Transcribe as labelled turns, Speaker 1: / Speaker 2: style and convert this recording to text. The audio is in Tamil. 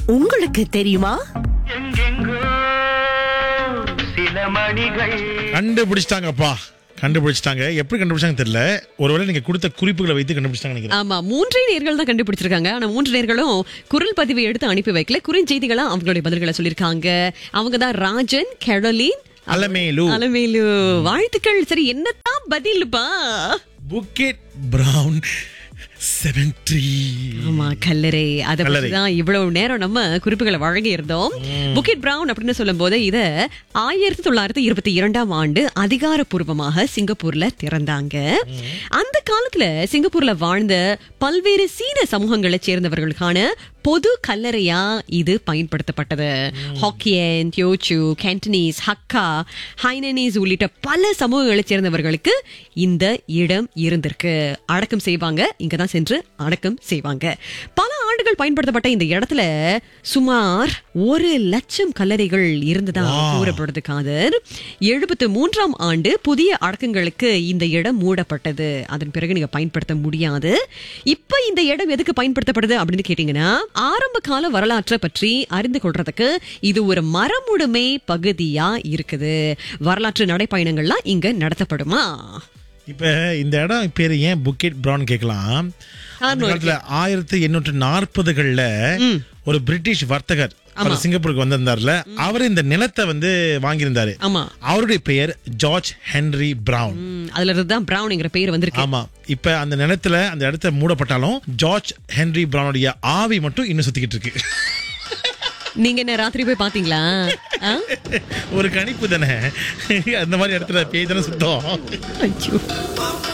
Speaker 1: உங்களுக்கு தெரியுமா
Speaker 2: எங்கெங்கோ சில மணிகள்
Speaker 3: கண்டுபிடிச்சிட்டாங்கப்பா கண்டுபிடிச்சிட்டாங்க எப்படி கண்டுபிடிச்சாங்க தெரியல ஒருவேளை நீங்க கொடுத்த குறிப்புகளை வைத்து கண்டுபிடிச்சாங்க நினைக்கிறேன்
Speaker 4: ஆமா மூன்றே நேர்கள் தான் கண்டுபிடிச்சிருக்காங்க ஆனா மூன்று நேர்களும் குரல் பதிவை எடுத்து அனுப்பி வைக்கல குறுஞ்செய்திகளா அவங்களுடைய பதில்களை சொல்லிருக்காங்க அவங்க தான் ராஜன் கெரோலின்
Speaker 3: அலமேலு
Speaker 4: அலமேலு வாழ்த்துக்கள் சரி என்னதான் பதில்ப்பா
Speaker 3: புக்கெட் பிரவுன் செவன் த்ரீ
Speaker 4: ஆமா கல்லறை அத
Speaker 3: கல்லறை.
Speaker 4: பத்தி தான் இவ்வளவு நேரம் நம்ம குறிப்புகளை வழங்கி இருந்தோம் புக்கிட் பிரவுன் அப்படின்னு சொல்லும் போது இத ஆயிரத்தி தொள்ளாயிரத்தி இருபத்தி இரண்டாம் ஆண்டு அதிகாரப்பூர்வமாக சிங்கப்பூர்ல திறந்தாங்க அந்த காலத்துல சிங்கப்பூர்ல வாழ்ந்த பல்வேறு சீன சமூகங்களை சேர்ந்தவர்களுக்கான பொது கல்லறையா இது பயன்படுத்தப்பட்டது ஹாக்கியன் தியோச்சு கேண்டனீஸ் ஹக்கா ஹைனனீஸ் உள்ளிட்ட பல சமூகங்களை சேர்ந்தவர்களுக்கு இந்த இடம் இருந்திருக்கு அடக்கம் செய்வாங்க இங்கதான் சென்று அடக்கம் செய்வாங்க பல ஆண்டுகள் பயன்படுத்தப்பட்ட இந்த இடத்துல சுமார் ஒரு லட்சம் கல்லறைகள் இருந்ததா கூறப்படுது காதர் எழுபத்து மூன்றாம் ஆண்டு புதிய அடக்கங்களுக்கு இந்த இடம் மூடப்பட்டது அதன் பிறகு நீங்க பயன்படுத்த முடியாது இப்ப இந்த இடம் எதுக்கு பயன்படுத்தப்படுது அப்படின்னு கேட்டீங்கன்னா ஆரம்ப கால வரலாற்றை பற்றி அறிந்து கொள்றதுக்கு இது ஒரு மரமுடுமை பகுதியா இருக்குது வரலாற்று நடைப்பயணங்கள்லாம் இங்க நடத்தப்படுமா
Speaker 3: இப்ப இந்த இடம் பேர் ஏன் புக்கெட் பிரவுன் கேட்கலாம் அந்த காலத்துல ஆயிரத்தி எண்ணூற்று நாற்பதுகள்ல ஒரு பிரிட்டிஷ் வர்த்தகர் அவர் சிங்கப்பூருக்கு வந்திருந்தார்ல அவர் இந்த நிலத்தை வந்து வாங்கியிருந்தாரு
Speaker 4: ஆமா
Speaker 3: அவருடைய பெயர் ஜார்ஜ் ஹென்ரி பிரவுன்
Speaker 4: ம், அதுல இருந்து தான் பிரவுன்ங்கிற பேர் வந்திருக்கு
Speaker 3: ஆமா இப்ப அந்த நிலத்துல அந்த இடத்த மூடப்பட்டாலும் ஜார்ஜ் ஹென்ரி பிரவுனுடைய ஆவி மட்டும் இன்னும் சுத்திக்கிட்டு இருக்கு
Speaker 4: நீங்க என்ன ராத்திரி போய் பாத்தீங்களா ஆ?
Speaker 3: ஒரு கணிப்பு தானே அந்த மாதிரி இடத்துல பேய் தானே சுத்தம்
Speaker 4: ஐயோ